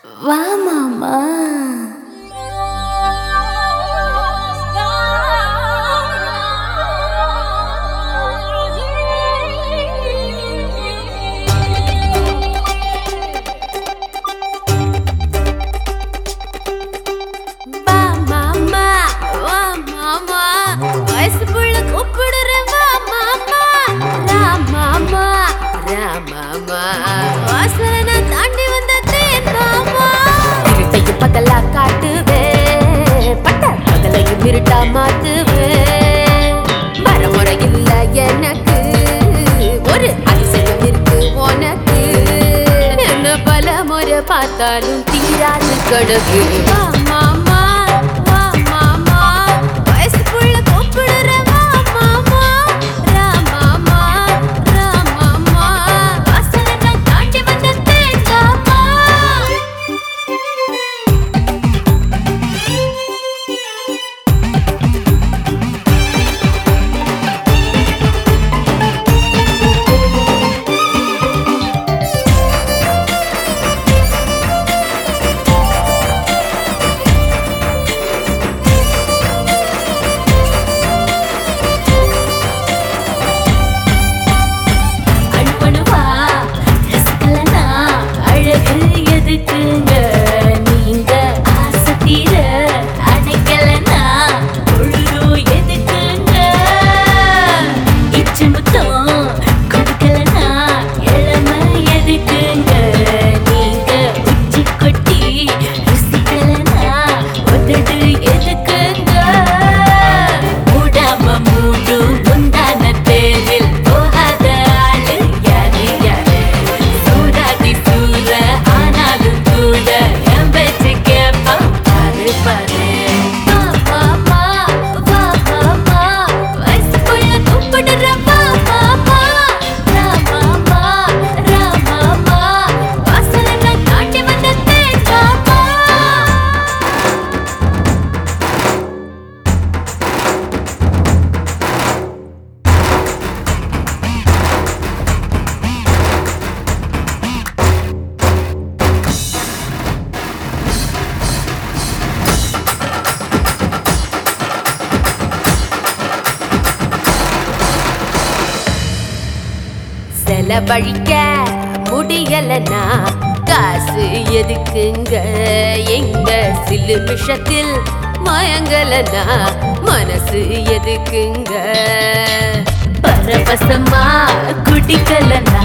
வா மாமா வா மாமா வா மாமா வயசு புள்ள கூப்பிடுறேன் வா மாமா ரா மாமா ரா மாமா வாசலை நான் தாண்டி வந்தேன் மாமா இருட்டையும் பகலா காட்டுவேன் பட்ட பகலையும் இருட்டா மாத்துவேன் மரமுறை இல்ல எனக்கு ஒரு அதிசயம் இருக்கு உனக்கு என்ன பல முறை பார்த்தாலும் தீராது கணக்கு வா மாமா வா மாமா வயசு புள்ள கூப்பிடுற வா மாமா ரா மாமா ரா மாமா வாசலை நான் தாண்டி வந்த தேங்காமா அணுவணுவா ரசிக்கலனா அழகு எதுக்குங்க நீங்க ஆசை தீர அணைக்கலனா பொழுது எதுக்குங்க இச்சு முத்தம் கொடுக்கலனா இளமை எதுக்குங்க நீங்க உச்சி கொட்டி ருசிக்கலனா உதடு எதுக்குங்க மூடாம மூடு முந்தான தேரில் போகாத ஆளு யாரு யாரு சூடாதி சூற ஆனாலும் கூட என் பேச்சு கேட்பான் பாரு பாரு வா மாமா வா மாமா வயசு புள்ள கூப்பிடுற வா மாமா ரா மாமா ரா மாமா வாசலை நான் தாண்டி வந்த தேங்காமா செலவழிக்க முடியலனா காசு எதுக்குங்க எங்க சிலு நிமிஷத்தில் மயங்கலனா மனசு எதுக்குங்க பரவசமா குடிக்கலனா